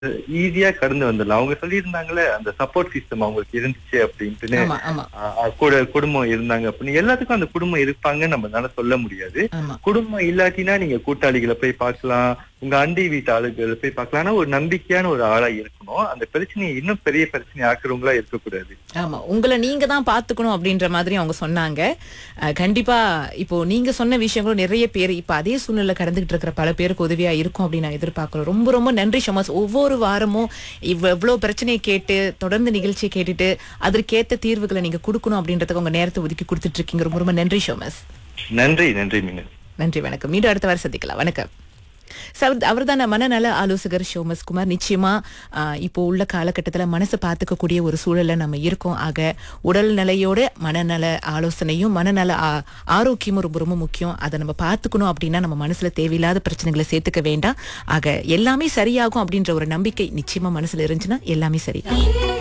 ஈஸியா கடந்து வந்துடலாம் அவங்க சொல்லியிருந்தாங்களே அந்த சப்போர்ட் சிஸ்டம் அவங்களுக்கு இருந்துச்சு அப்படின்ட்டுன்னு ஆமா ஆமா அஹ், அஹ், கூட குடும்பம் இருந்தாங்க அப்படின்னு எல்லாத்துக்கும் அந்த குடும்பம் இருப்பாங்கன்னு நம்மளால சொல்ல முடியாது ஆமா குடும்பம் இல்லாட்டினா நீங்க கூட்டாளிகளை போய் பார்க்கலாம் உங்க அண்டை வீட்டு ஆளுகளை போய் பார்க்கலாம் ஆனா ஒரு நம்பிக்கையான ஒரு ஆளா இருக்கணும் அந்த பிரச்சனையை இன்னும் பெரிய பிரச்சனை ஆக்குறவங்களா இருக்கக்கூடாது ஆமா உங்களை நீங்க தான் பாத்துக்கணும் அப்படின்ற மாதிரி அவங்க சொன்னாங்க அஹ், கண்டிப்பா இப்போ நீங்க சொன்ன விஷயங்களும் நிறைய பேர் இப்ப அதே சூழ்நிலை கடந்துகிட்டு இருக்கிற பல பேருக்கு உதவியா இருக்கும் அப்படின்னு நான் எதிர்பார்க்கிறோம் ரொம்ப ரொம்ப நன்றி ஷோமஸ் ஒவ்வொரு வாரமும் இவ்வ- இவ்வளவு பிரச்சனையை கேட்டு தொடர்ந்து நிகழ்ச்சியை கேட்டுட்டு அதற்கேத்த தீர்வுகளை நீங்க கொடுக்கணும் அப்படின்றதுக்கு உங்க நேரத்தை ஒதுக்கி கொடுத்துட்டு இருக்கீங்க ரொம்ப ரொம்ப நன்றி ஷோமஸ் நன்றி நன்றி மீனு நன்றி வணக்கம் மீண்டும் அடுத்த வாரம் சந்திக்கலாம் வணக்கம் அவர் தான் மனநல ஆலோசகர் ஷோமஸ் குமார் நிச்சயமா ஆஹ், இப்போ உள்ள காலகட்டத்துல மனசை பார்த்துக்கக்கூடிய ஒரு சூழல்ல நம்ம இருக்கோம் ஆக உடல் நிலையோட மனநல ஆலோசனையும் மனநல ஆ- ஆரோக்கியமும் ரொம்ப ரொம்ப முக்கியம் அதை நம்ம பார்த்துக்கணும் அப்படின்னா நம்ம மனசுல தேவையில்லாத பிரச்சனைகளை சேர்த்துக்க வேண்டாம் ஆக எல்லாமே சரியாகும் அப்படின்ற ஒரு நம்பிக்கை நிச்சயமா மனசுல இருந்துச்சுன்னா எல்லாமே சரி